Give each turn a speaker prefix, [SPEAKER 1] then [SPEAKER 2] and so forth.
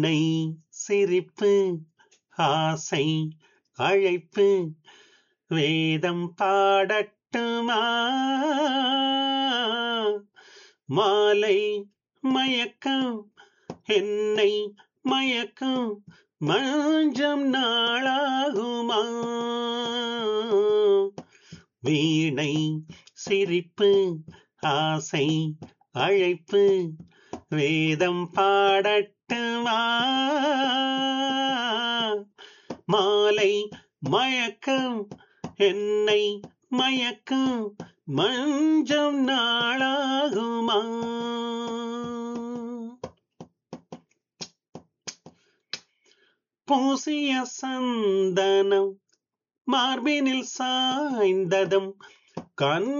[SPEAKER 1] நை சிரிப்பு ஆசை அழைப்பு வேதம் பாடட்டுமா மாலை மயக்கம் என்னை மயக்கம் மஞ்சம் நாளாகுமா வீணை சிரிப்பு ஆசை அழைப்பு வேதம் பாடட்டுமா மாலை மயக்கம் என்னை மயக்கம் மஞ்சம் நாளாகுமா பூசிய சந்தனம் மார்பினில் சாய்ந்ததும் கண்